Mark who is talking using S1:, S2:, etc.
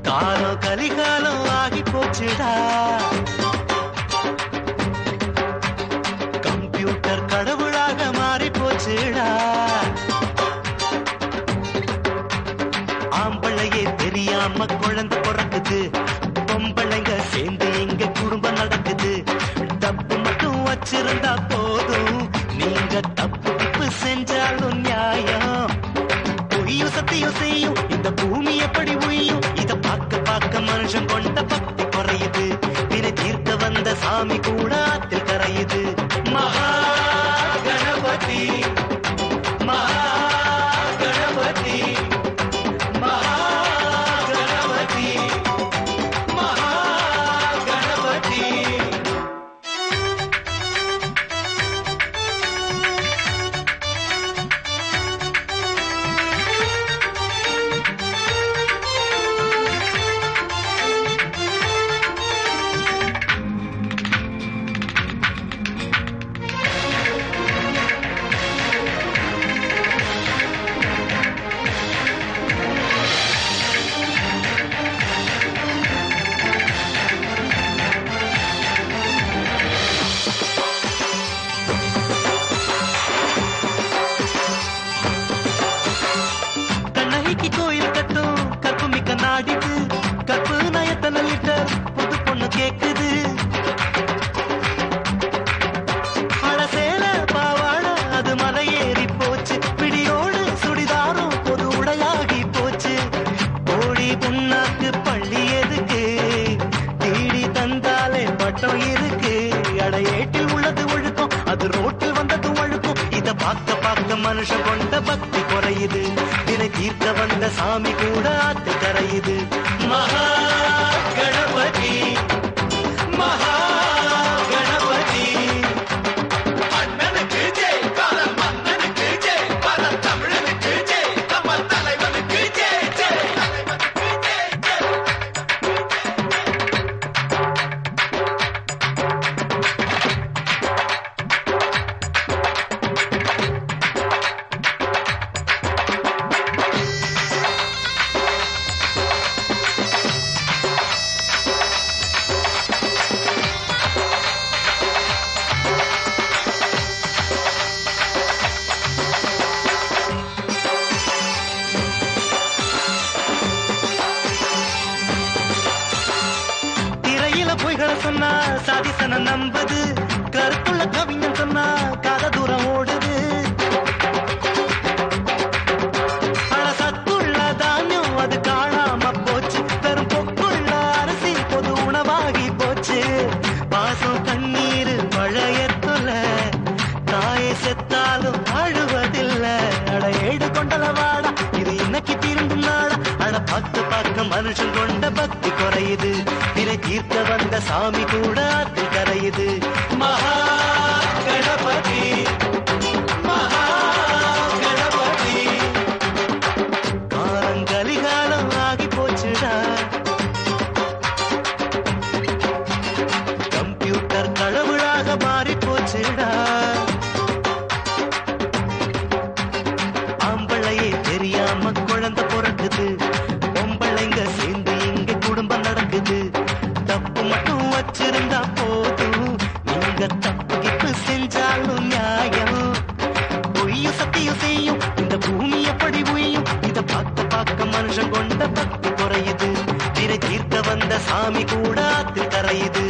S1: காலம் கலிகாலம் ஆகி போச்சுடா கம்ப்யூட்டர் கடவுளாக மாறி போச்சுடா ஆம்பளையே தெரியாம குழந்தை பிறக்குது பொம்பளைங்க சேர்ந்து எங்க குடும்பம் நடக்குது தப்பு மட்டும் வச்சிருந்தா போதும் நீங்க தப்பு தப்பு செஞ்சாலும் நியாயம் பொய்யும் சத்தியம் செய்யும் இந்த பூமி எப்படி உய்யும் இத பார்க்க பார்க்க மனுஷன் கொண்ட பக்தி குறையுது வினை தீர்க்க வந்த சாமி கூட ஆத்தில் கரையுது மகா கணபதி மகா கணபதி மகா கணபதி மகா கணபதி கண்ணகிக்கு கோயில் கட்டும் கற்பு மிக்க நாடிது கற்பு நயத்தன லிட்டர் புது பொண்ணு கேக்குது அழசேல பாவாட அது மலையேறி போச்சு பிடியோடு சுடிதாரும் பொது உடையாகி போச்சு கோடி புண்ணாக்கு பள்ளி எதுக்கு தேடி தந்தாலே பட்டம் இருக்கு அடையேட்டில் உள்ளது ஒழுக்கம் அது ரோட்டில் வந்தது ஒழுக்கம் இத பார்க்க பார்க்க மனுஷன் கொண்ட பக்தி குறையுது வினை தீர்க்க வந்த சாமி கூட ஆத்து கரையுது மகா கணபதி மகா கணபதி
S2: அண்ணனுக்கு ஜெய் கால மன்னனுக்கு ஜெய் பல தமிழனுக்கு ஜெய் நம்ம தலைவனுக்கு ஜெய் ஜெய் தலைவனுக்கு ஜெய் ஜெய்
S1: திரையில பொய்களை சொன்னா சாதிசன நம்புது கருத்துள்ள கவிஞன் சொன்னா காத தூரம் ஓடுது அட சத்துள்ள தானியம் அது காணாம போச்சு பெரும் பொக்குள்ள அரிசி பொது உணவாகி போச்சு பாசம் கண்ணீர் மழையத்துல தாயை செத்தாலும் அழுவதில்ல அட ஏடு கொண்டல வாடா இது இன்னைக்கு திரும்பும் நாடா அட பார்த்து பார்க்க மனுஷன் கொண்ட பக்தி குறையுது திரை தீர்க்க வந்த சாமி கூட ஆத்தில் கரையுது மகா கணபதி மகா கணபதி காலம் கலிகாலம் ஆகி போச்சுடா கம்ப்யூட்டர் கடவுளாக மாறி போச்சுடா ஆம்பளையே தெரியாம குழந்தை பிறக்குது பொம்பளைங்க சேர்ந்து இங்க குடும்பம் நடக்குது தப்பு மட்டும் வச்சிருந்தா போதும் நீங்க தப்பு கிப்பு செஞ்சாலும் நியாயம் பொய்யும் சத்தியம் செய்யும் இந்த பூமி எப்படி உய்யும் இத பார்க்க பார்க்க மனுஷன் கொண்ட பக்தி குறையுது திரை தீர்க்க வந்த சாமி கூட ஆத்தில் கரையுது